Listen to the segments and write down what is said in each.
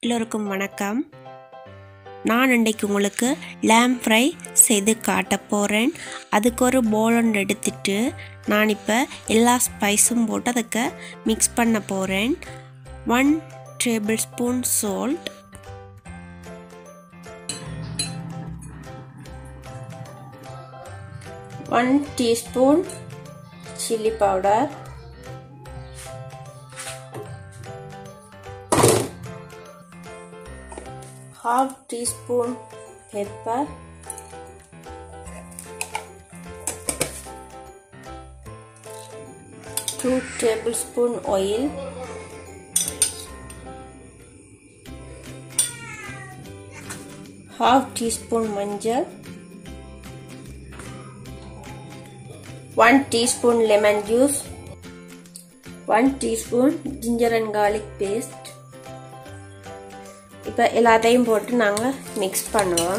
எல்லோருக்கும் வணக்கம் நான் இன்றைக்கு உங்களுக்கு லேம் ஃப்ரை செய்து காட்ட போகிறேன் அதுக்கு ஒரு போல் ஒன்று எடுத்துட்டு நான் இப்போ எல்லா ஸ்பைஸும் போட்டு அதுக்கு மிக்ஸ் பண்ண போகிறேன் one tablespoon salt one teaspoon chilli powder half teaspoon pepper two tablespoon oil half teaspoon manjal one teaspoon lemon juice one teaspoon ginger and garlic paste இப்போ எல்லாத்தையும் போட்டு நாங்கள் மிக்ஸ் பண்ணுவோம்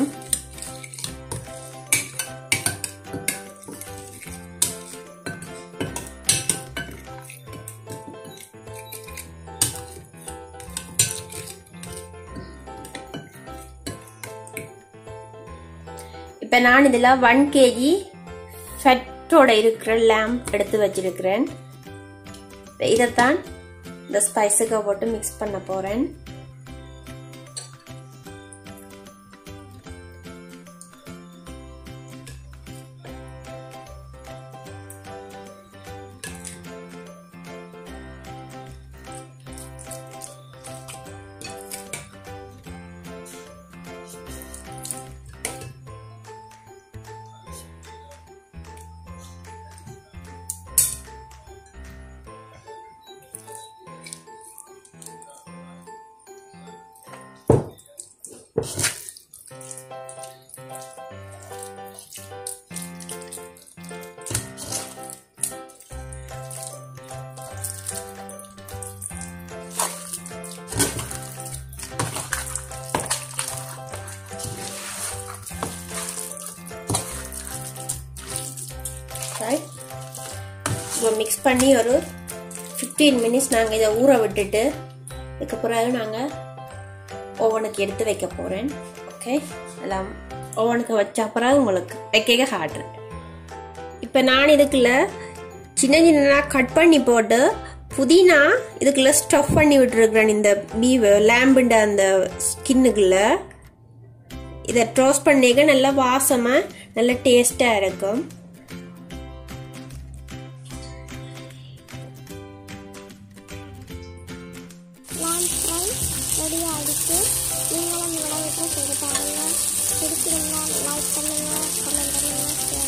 இப்போ நான் இதில் ஒன் கேஜி ஃபெட்டோட இருக்கிற லேம்ப் எடுத்து வச்சிருக்கிறேன் இதைத்தான் இந்த ஸ்பைஸுக்கு போட்டு மிக்ஸ் பண்ண போகிறேன் ரைட் இப்போ மிக்ஸ் பண்ணி ஒரு ஃபிஃப்டீன் மினிட்ஸ் நாங்கள் இதை ஊற விட்டுட்டு இதுக்கு பிறகு நாங்கள் ஓவனுக்கு எடுத்து வைக்க போகிறேன் ஓகே எல்லாம் ஓவனுக்கு வச்ச பிறகு உங்களுக்கு வைக்க காட்டுறேன் இப்போ நான் இதுக்குள்ள சின்ன சின்னதாக கட் பண்ணி போட்டு புதினா இதுக்குள்ள ஸ்டஃப் பண்ணி விட்டுருக்குறேன் இந்த பீவ் லேம்புண்ட அந்த ஸ்கின்னுக்குள்ள இதை ட்ரோஸ்ட் பண்ணிக்க நல்லா வாசமாக நல்ல டேஸ்ட்டாக இருக்கும் லேண்ட் ஃப்ரை ரெடி ஆகிடுச்சு நீங்களும் உங்களோட வீட்டில் செய்து பாருங்கள் பிடிச்சிருந்தால் லைக் பண்ணுங்கள் கமெண்ட் பண்ணுங்கள் ஷேர்